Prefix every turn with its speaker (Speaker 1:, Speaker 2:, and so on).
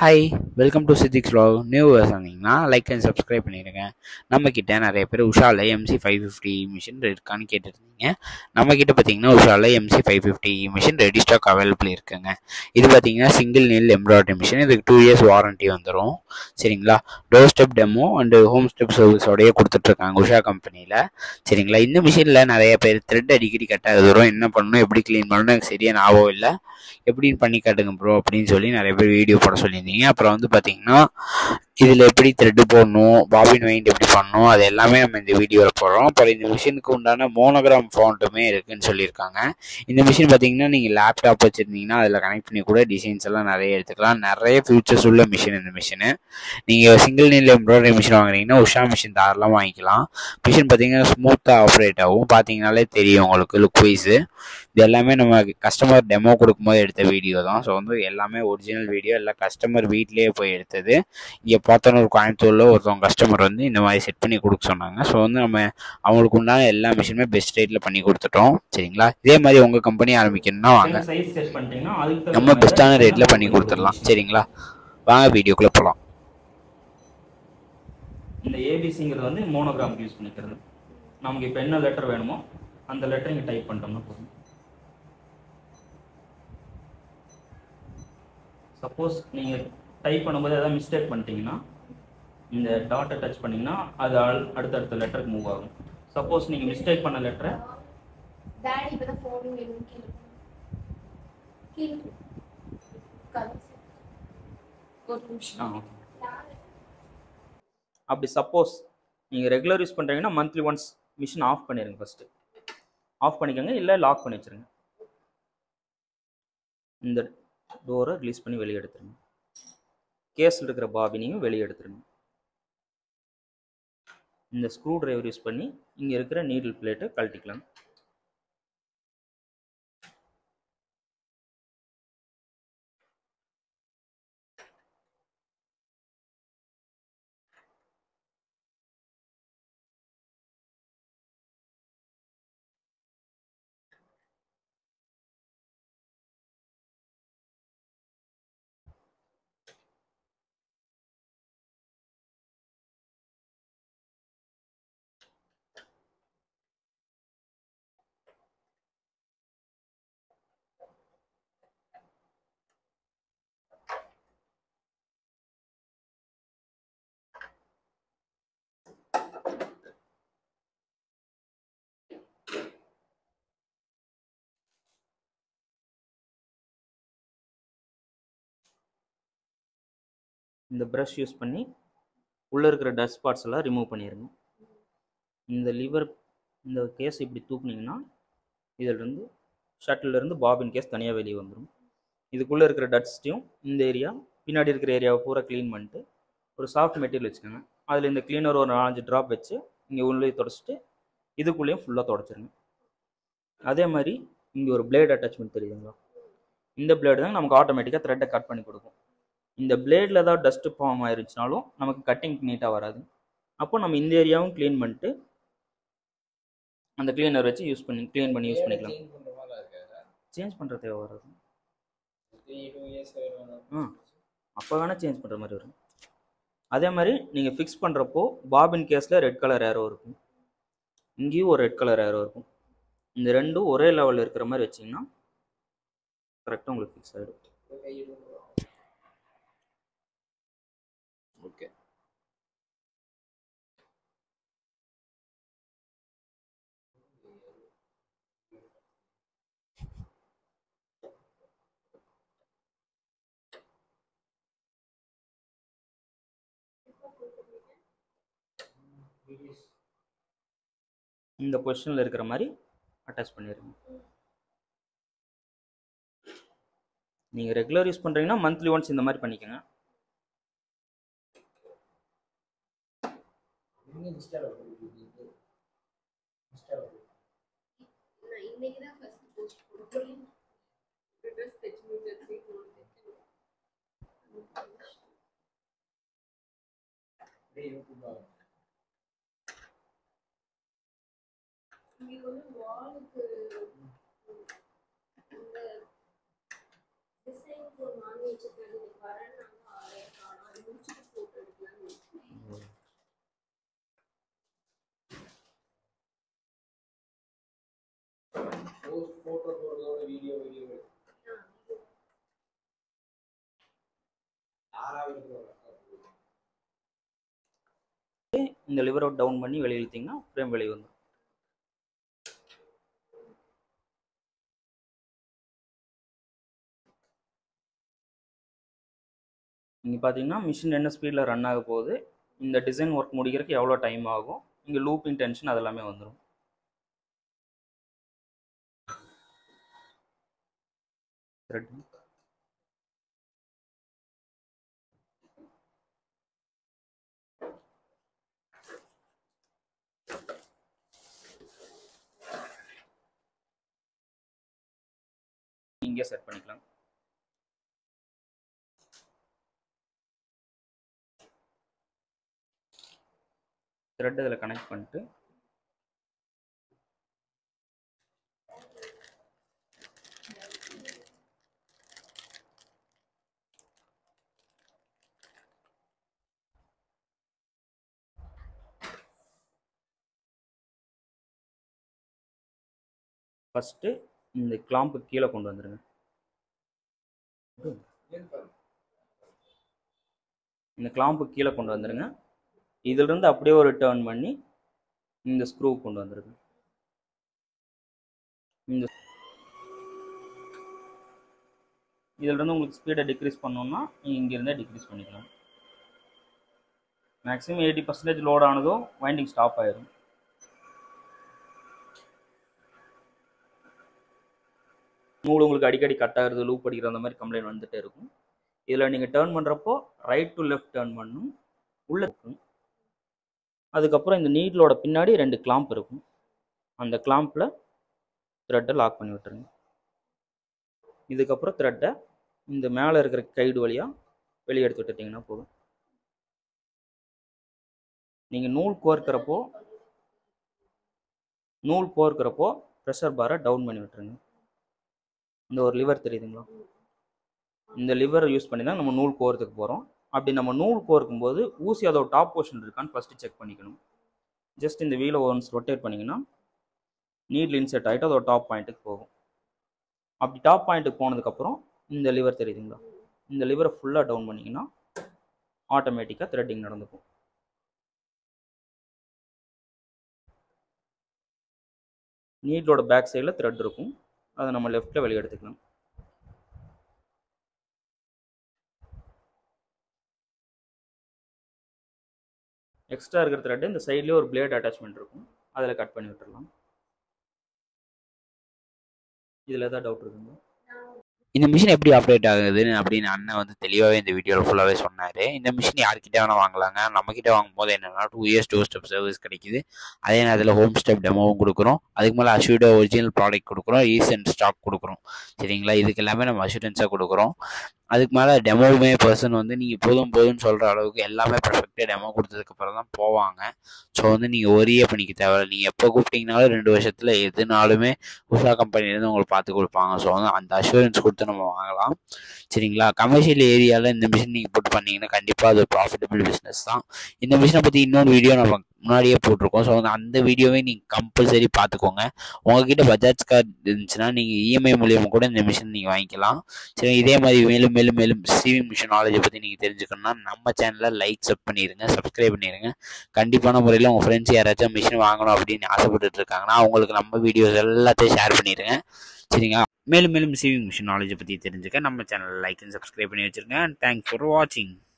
Speaker 1: Hi welcome to Siddiq's vlog new வந்தீங்கன்னா like and subscribe பண்ணிடுங்க நம்மக்கிட்ட நிறைய பேர் உஷாவில் எம்சி ஃபைவ் ஃபிஃப்டி மிஷின் இருக்கான்னு கேட்டுருந்தீங்க நம்மக்கிட்ட பார்த்தீங்கன்னா உஷாவில் MC five fifty machine ready stock available இருக்குங்க இது பார்த்தீங்கன்னா சிங்கிள் நீல் எம்ப்ராய்டரி மிஷின் இதுக்கு டூ இயர்ஸ் வாரண்ட்டி வந்துடும் சரிங்களா door step demo and home step சர்வீஸோடய கொடுத்துட்ருக்காங்க உஷா கம்பெனியில் சரிங்களா இந்த மிஷினில் நிறைய பேர் த்ரெட் அடிக்கடி கட் ஆகுது வரும் என்ன பண்ணணும் எப்படி க்ளீன் பண்ணணும் எனக்கு சரியாக ஞாபகம் இல்லை எப்படின்னு பண்ணி காட்டுங்க ப்ரோ அப்படின்னு சொல்லி நிறைய பேர் வீடியோ போட சொல்லியிருந்தீங்க அப்புறம் வந்து பார்த்தீங்கன்னா இதில் எப்படி த்ரெட்டு போடணும் பாபின் வைண்ட் எப்படி பண்ணணும் அது எல்லாமே நம்ம இந்த வீடியோவில் போடுறோம் அப்புறம் இந்த மிஷினுக்கு உண்டான மோனோகிராம் ஃபவுண்டுமே இருக்குன்னு சொல்லியிருக்காங்க இந்த மிஷின் பார்த்தீங்கன்னா நீங்கள் லேப்டாப் வச்சுருந்தீங்கன்னா அதில் கனெக்ட் பண்ணி கூட டிசைன்ஸ் எல்லாம் நிறைய எடுத்துக்கலாம் நிறைய ஃபியூச்சர்ஸ் உள்ள மிஷின் இந்த மிஷினு நீங்கள் சிங்கிள் நீல் எம்ப்ராய்டரி மிஷின் வாங்குறீங்கன்னா உஷா மிஷின் தாராளமாக வாங்கிக்கலாம் மிஷின் பார்த்தீங்கன்னா ஸ்மூத்தாக ஆப்ரேட் ஆகும் பார்த்தீங்கனாலே தெரியும் உங்களுக்கு லுக் வைஸு இது எல்லாமே நம்ம கஸ்டமர் டெமோ கொடுக்கும்போது எடுத்த வீடியோ தான் ஸோ வந்து எல்லாமே ஒரிஜினல் வீடியோ எல்லாம் கஸ்டமர் வீட்லேயே போய் எடுத்தது இங்கே பார்த்தோன்னு ஒரு கோயம்புத்தூரில் ஒருத்தவங்க கஸ்டமர் வந்து இந்த மாதிரி செட் பண்ணி கொடுக்க சொன்னாங்க ஸோ வந்து நம்ம அவங்களுக்கு உண்டான எல்லா மிஷினுமே பெஸ்ட் ரேட்டில் பண்ணி கொடுத்துட்டோம் சரிங்களா இதே மாதிரி உங்கள் கம்பெனி ஆரம்பிக்கணும்னா வாங்க
Speaker 2: சைஸ் செட் பண்ணிட்டீங்கன்னா அதுக்கு தகுந்த
Speaker 1: நம்ம
Speaker 2: மாதிரி
Speaker 1: பெஸ்ட்டான
Speaker 2: தான்
Speaker 1: ரேட்டில் பண்ணி கொடுத்துடலாம் சரிங்களா வாங்க வீடியோக்குள்ளே போகலாம்
Speaker 2: இந்த ஏபிசிங்கிறது வந்து மோனோகிராம் யூஸ் பண்ணிக்கிறது நமக்கு இப்போ என்ன லெட்டர் வேணுமோ அந்த லெட்டர் இங்கே டைப் பண்ணிட்டோம்னா போதும் சப்போஸ் நீங்கள் டைப் பண்ணும்போது ஏதாவது மிஸ்டேக் பண்ணிட்டீங்கன்னா இந்த டாட்டை டச் பண்ணிங்கன்னா அது அல்- அடுத்தடுத்த லெட்டருக்கு மூவ் ஆகும் சப்போஸ் நீங்கள் மிஸ்டேக் பண்ண லெட்டரை
Speaker 3: டாடி இப்பதான் ஃபோன் வேணும் கீழே கீழே உட்காரு. ஒரு நிமிஷம்
Speaker 2: ஆ ஓகே அப்படி சப்போஸ் நீங்கள் ரெகுலர் யூஸ் பண்ணுறீங்கன்னா மந்த்லி ஒன்ஸ் மிஷின் ஆஃப் பண்ணிடுங்க ஃபஸ்ட்டு ஆஃப் பண்ணிக்கோங்க இல்லை லாக் பண்ணி வச்சுருங்க இந்த டோரை ரிலீஸ் பண்ணி வெளியே எடுத்துருங்க கேஸில் இருக்கிற பாபினையும் வெளியே எடுத்துருங்க இந்த ஸ்க்ரூ டிரைவர் யூஸ் பண்ணி இங்கே இருக்கிற நீடில் பிளேட்டை கழட்டிக்கலாம் இந்த ப்ரஷ் யூஸ் பண்ணி உள்ளே இருக்கிற டஸ்ட் ஸ்பாட்ஸ் எல்லாம் ரிமூவ் பண்ணிடுங்க இந்த லிவர் இந்த கேஸ் இப்படி தூக்குனீங்கன்னா இதிலிருந்து ஷட்டிலிருந்து பாபின் கேஸ் தனியாக வெளியே வந்துடும் இதுக்குள்ளே இருக்கிற டஸ்ட்டையும் இந்த ஏரியா பின்னாடி இருக்கிற ஏரியாவை பூரா க்ளீன் பண்ணிட்டு ஒரு சாஃப்ட் மெட்டீரியல் வச்சுக்கோங்க அதில் இந்த க்ளீனர் ஒரு நாலஞ்சு ட்ராப் வச்சு இங்கே உள்ளே தொடச்சிட்டு இதுக்குள்ளேயும் ஃபுல்லாக தொடச்சிருங்க அதே மாதிரி இங்கே ஒரு பிளேட் அட்டாச்மெண்ட் தெரியுதுங்களா இந்த பிளேடு தான் நமக்கு ஆட்டோமேட்டிக்காக த்ரெட்டை கட் பண்ணி கொடுக்கும் இந்த பிளேடில் ஏதாவது டஸ்ட்டு ஃபார்ம் ஆயிருச்சுனாலும் நமக்கு கட்டிங் நீட்டாக வராது அப்போ நம்ம இந்த ஏரியாவும் க்ளீன் பண்ணிட்டு அந்த க்ளீனர் வச்சு யூஸ் பண்ணி க்ளீன் பண்ணி யூஸ் பண்ணிக்கலாம் சேஞ்ச் பண்ணுற தேவை வராது ஆ அப்போ வேணால் சேஞ்ச் பண்ணுற மாதிரி வரும் அதே மாதிரி நீங்கள் ஃபிக்ஸ் பண்ணுறப்போ பாபின் கேஸில் ரெட் கலர் ஏரோ இருக்கும் இங்கேயும் ஒரு ரெட் கலர் ஏரோ இருக்கும் இந்த ரெண்டும் ஒரே லெவலில் இருக்கிற மாதிரி வச்சிங்கன்னா கரெக்டாக உங்களுக்கு ஃபிக்ஸ் ஆகிடும்
Speaker 1: ஓகே
Speaker 2: இந்த பொசிஷனில் இருக்கிற மாதிரி அட்டாச் பண்ணிடுங்க நீங்கள் ரெகுலர் யூஸ் பண்ணுறீங்கன்னா மந்த்லி ஒன்ஸ் இந்த மாதிரி பண்ணிக்கோங்க
Speaker 3: நான் இன்னைக்கு தான் ஃபர்ஸ்ட் போஸ்ட் போடுறேன் ட்ரெஸ் தைச்சு முடிச்சு இங்க வந்து வாலுக்கு இந்த டிசைன் ஒரு வாங்கி வச்சிருக்காங்க வரேன் நாங்கள்
Speaker 2: இந்த லிவர் டவுன் பண்ணி வெளியே இழுத்தீங்கன்னா ஃப்ரேம் வெளியே வந்துடும் நீங்கள் பார்த்தீங்கன்னா மிஷின் என்ன ஸ்பீடில் ரன் ஆக போகுது இந்த டிசைன் ஒர்க் முடிக்கிறதுக்கு எவ்வளோ டைம் ஆகும் இங்கே லூப்பிங் டென்ஷன் அதெல்லாமே வந்துடும் த்ரெட் இங்கே செட் பண்ணிக்கலாம் த்ரெட் இதில் கனெக்ட் பண்ணிட்டு ஃபஸ்ட்டு இந்த கிளாம்பு கீழே கொண்டு வந்துடுங்க இந்த கிளாம்பு கீழே கொண்டு வந்துடுங்க இதிலிருந்து அப்படியே ஒரு டேர்ன் பண்ணி இந்த ஸ்க்ரூ கொண்டு வந்துடுங்க இந்த இதிலிருந்து உங்களுக்கு ஸ்பீடை டிக்ரீஸ் பண்ணோம்னா நீங்கள் இங்கேருந்தே டிக்ரீஸ் பண்ணிக்கலாம் மேக்ஸிமம் எயிட்டி பர்சன்டேஜ் லோட் ஆனதும் வைண்டிங் ஸ்டாப் ஆயிரும் நூல் உங்களுக்கு அடிக்கடி கட் ஆகுறது லூப் அடிக்கிற அந்த மாதிரி கம்ப்ளைண்ட் வந்துட்டே இருக்கும் இதில் நீங்கள் டேர்ன் பண்ணுறப்போ ரைட் டு லெஃப்ட் டேர்ன் பண்ணணும் உள்ள இருக்கும் அதுக்கப்புறம் இந்த நீட்லோட பின்னாடி ரெண்டு கிளாம்ப் இருக்கும் அந்த கிளாம்பில் த்ரெட்டை லாக் பண்ணி விட்டுருங்க இதுக்கப்புறம் த்ரெட்டை இந்த மேலே இருக்கிற கைடு வழியாக வெளியே எடுத்து விட்டுட்டிங்கன்னா போதும் நீங்கள் நூல் கோர்க்கிறப்போ நூல் கோர்க்கிறப்போ ப்ரெஷர் பாரை டவுன் பண்ணி விட்டுருங்க இந்த ஒரு லிவர் தெரியுதுங்களா இந்த லிவரை யூஸ் பண்ணி தான் நம்ம நூல் கோர்த்துக்கு போகிறோம் அப்படி நம்ம நூல் கோர்க்கும் போது ஊசி அதோட டாப் போர்ஷன் இருக்கான்னு ஃபஸ்ட்டு செக் பண்ணிக்கணும் ஜஸ்ட் இந்த வீலை ஒன்ஸ் ரொட்டேட் பண்ணிங்கன்னா நீட்ல இன்செர்ட் ஆகிட்டு அதோட டாப் பாயிண்ட்டுக்கு போகும் அப்படி டாப் பாயிண்ட்டுக்கு போனதுக்கப்புறம் இந்த லிவர் தெரியுதுங்களா இந்த லிவரை ஃபுல்லாக டவுன் பண்ணிங்கன்னா ஆட்டோமேட்டிக்காக த்ரெட்டிங் நடந்துக்கும் நீட்லோட பேக் சைடில் த்ரெட் இருக்கும் அதை நம்ம லெஃப்ட்டில் வெளியே எடுத்துக்கலாம் எக்ஸ்ட்ரா இருக்கிற த்ரெட் இந்த சைட்லேயே ஒரு பிளேட் அட்டாச்மெண்ட் இருக்கும் அதில் கட் பண்ணி விட்டுறலாம் இதில் ஏதாவது டவுட் இருக்குங்க
Speaker 1: இந்த மிஷின் எப்படி ஆப்ரேட் ஆகுதுன்னு அப்படின்னு அண்ணன் வந்து தெளிவாகவே இந்த வீடியோவில் ஃபுல்லாகவே சொன்னார் இந்த மிஷின் யார்கிட்ட வேணால் வாங்கலாங்க நம்மக்கிட்ட வாங்கும்போது என்னென்னா two years two step service கிடைக்குது அதே நேரத்தில் ஹோம் ஸ்டெப் டெமோவும் கொடுக்குறோம் அதுக்கு மேலே அஷூட ஒரிஜினல் ப்ராடக்ட் கொடுக்குறோம் ரீசெண்ட் ஸ்டாக் கொடுக்குறோம் சரிங்களா இதுக்கு எல்லாமே நம்ம அஷூரன்ஸாக கொடுக்குறோம் அதுக்கு மேலே டெமோவுமே பர்சன் வந்து நீங்கள் போதும் போதும்னு சொல்கிற அளவுக்கு எல்லாமே பர்ஃபெக்டாக டெமோ கொடுத்ததுக்கப்புறம் தான் போவாங்க ஸோ வந்து நீங்கள் ஒரியே பண்ணிக்க தேவையில்ல நீங்கள் எப்போ கூப்பிட்டீங்கனாலும் ரெண்டு வருஷத்தில் எதுனாலுமே உஷா கம்பெனிலேருந்து உங்களுக்கு பார்த்து கொடுப்பாங்க ஸோ வந்து அந்த அஷூரன்ஸ் கொடுத்து நம்ம வாங்கலாம் சரிங்களா கமர்ஷியல் ஏரியாவில் இந்த மிஷின் நீங்கள் போட்டு பண்ணீங்கன்னா கண்டிப்பாக அது ப்ராஃபிட்டபிள் பிஸ்னஸ் தான் இந்த மிஷினை பற்றி இன்னொரு வீடியோ நம்ம முன்னாடியே போட்டிருக்கோம் ஸோ வந்து அந்த வீடியோவே நீங்கள் கம்பல்சரி பார்த்துக்கோங்க உங்ககிட்ட பஜாஜ் கார்டு இருந்துச்சுன்னா நீங்கள் இஎம்ஐ மூலியமாக கூட இந்த மிஷின் நீங்கள் வாங்கிக்கலாம் சரி இதே மாதிரி மேலும் மேலும் மேலும் சிவிங் மிஷின் நாலேஜை பற்றி நீங்கள் தெரிஞ்சுக்கணும்னா நம்ம சேனலில் லைக் சப் பண்ணிடுங்க சப்ஸ்கிரைப் பண்ணிடுங்க கண்டிப்பான முறையில் உங்கள் ஃப்ரெண்ட்ஸ் யாராச்சும் மிஷின் வாங்கணும் அப்படின்னு ஆசைப்பட்டுட்டு இருக்காங்கன்னா அவங்களுக்கு நம்ம வீடியோஸ் எல்லாத்தையும் ஷேர் பண்ணிடுங்க சரிங்களா மேலும் மேலும் சிவிங் மிஷின் நாலேஜை பற்றி தெரிஞ்சுக்க நம்ம சேனல் லைக் அண்ட் சப்ஸ்கிரைப் பண்ணி வச்சுருங்க தேங்க்ஸ் ஃபார் வாட்சிங்